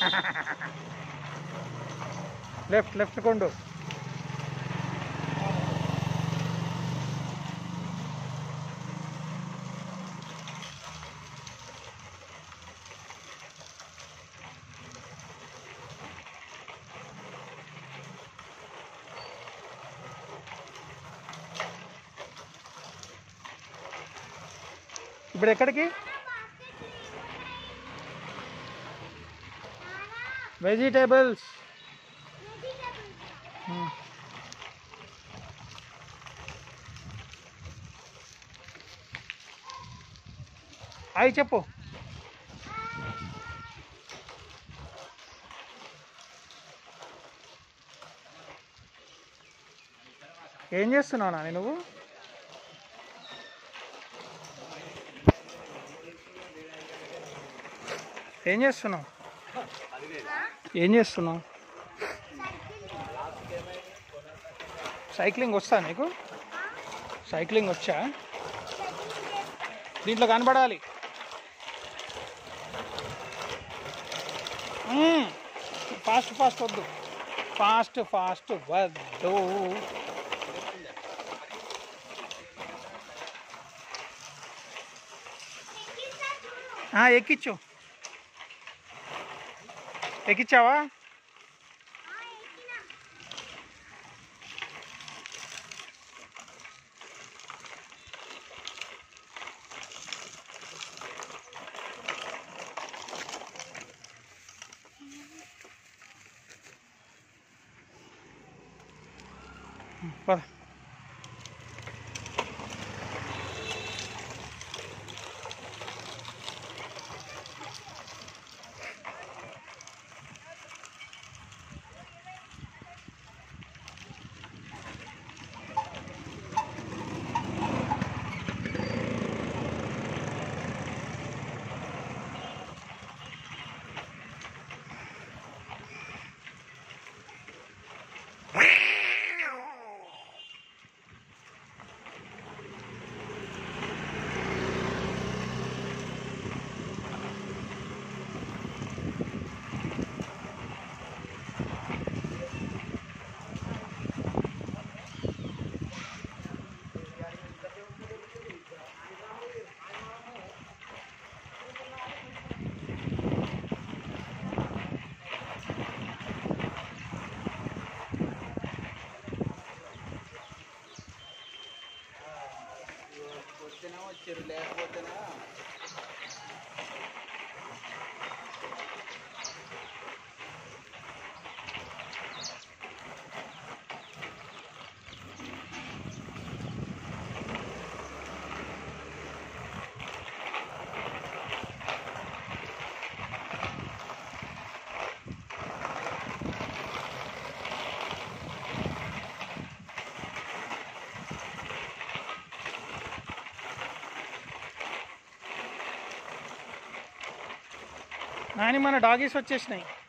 left left కొండు ఇప్పుడు ఎక్కడికి vegetables అవి చెప్పు ఏం చేస్తున్నావు నాని నువ్వు ఏం చేస్తున్నావు ఏం చేస్తున్నావు సైక్లింగ్ వస్తా నీకు సైక్లింగ్ వచ్చా దీంట్లో కనబడాలి ఫాస్ట్ ఫాస్ట్ వద్దు ఫాస్ట్ ఫాస్ట్ వద్దు ఆ, ఎక్కించు ఎక్కించావా పద వచ్చినా వచ్చారు లేకపోతేనా నాని మన డాగీస్ వచ్చేసినాయి